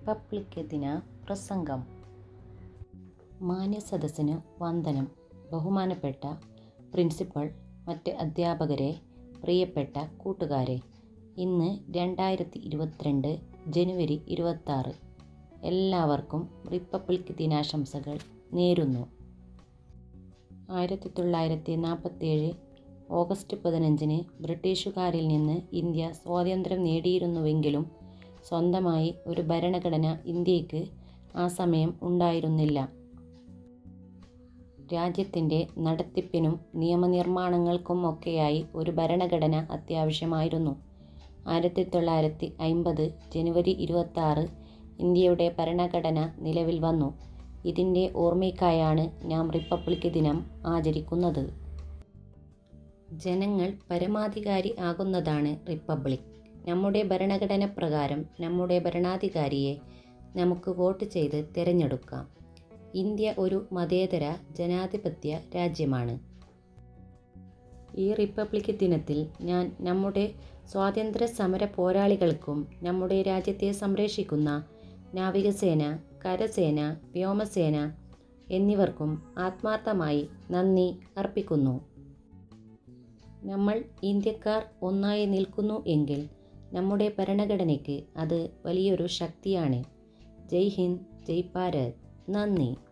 republic ദിന പ്രസംഗം മാന്യസദസ്സിന് വന്ദനം ബഹുമാനപ്പെട്ട പ്രിൻസിപ്പൽ മറ്റ് അധ്യാപകരെ പ്രിയപ്പെട്ട കൂട്ടുകാരെ ഇന്ന് രണ്ടായിരത്തി ഇരുപത്തിരണ്ട് ജനുവരി ഇരുപത്താറ് എല്ലാവർക്കും റിപ്പബ്ലിക് ദിനാശംസകൾ നേരുന്നു ആയിരത്തി തൊള്ളായിരത്തി നാൽപ്പത്തേഴ് ഓഗസ്റ്റ് പതിനഞ്ചിന് ബ്രിട്ടീഷുകാരിൽ നിന്ന് ഇന്ത്യ സ്വാതന്ത്ര്യം നേടിയിരുന്നുവെങ്കിലും സ്വന്തമായി ഒരു ഭരണഘടന ഇന്ത്യക്ക് ആ സമയം ഉണ്ടായിരുന്നില്ല രാജ്യത്തിൻ്റെ നടത്തിപ്പിനും നിയമനിർമ്മാണങ്ങൾക്കും ഒക്കെയായി ഒരു ഭരണഘടന അത്യാവശ്യമായിരുന്നു ആയിരത്തി തൊള്ളായിരത്തി അമ്പത് ജനുവരി ഇരുപത്താറ് ഇന്ത്യയുടെ ഭരണഘടന നിലവിൽ വന്നു ഇതിൻ്റെ ഓർമ്മയ്ക്കായാണ് നാം റിപ്പബ്ലിക് ദിനം ആചരിക്കുന്നത് ജനങ്ങൾ പരമാധികാരി ആകുന്നതാണ് റിപ്പബ്ലിക് നമ്മുടെ ഭരണഘടന പ്രകാരം നമ്മുടെ ഭരണാധികാരിയെ നമുക്ക് വോട്ട് ചെയ്ത് തിരഞ്ഞെടുക്കാം ഇന്ത്യ ഒരു മതേതര ജനാധിപത്യ രാജ്യമാണ് ഈ റിപ്പബ്ലിക് ദിനത്തിൽ ഞാൻ നമ്മുടെ സ്വാതന്ത്ര്യ സമര പോരാളികൾക്കും നമ്മുടെ രാജ്യത്തെ സംരക്ഷിക്കുന്ന നാവികസേന കരസേന വ്യോമസേന എന്നിവർക്കും ആത്മാർത്ഥമായി നന്ദി അർപ്പിക്കുന്നു നമ്മൾ ഇന്ത്യക്കാർ ഒന്നായി നിൽക്കുന്നു എങ്കിൽ നമ്മുടെ ഭരണഘടനയ്ക്ക് അത് വലിയൊരു ശക്തിയാണ് ജയ് ഹിന്ദ് ജയ് ഭാരത് നന്ദി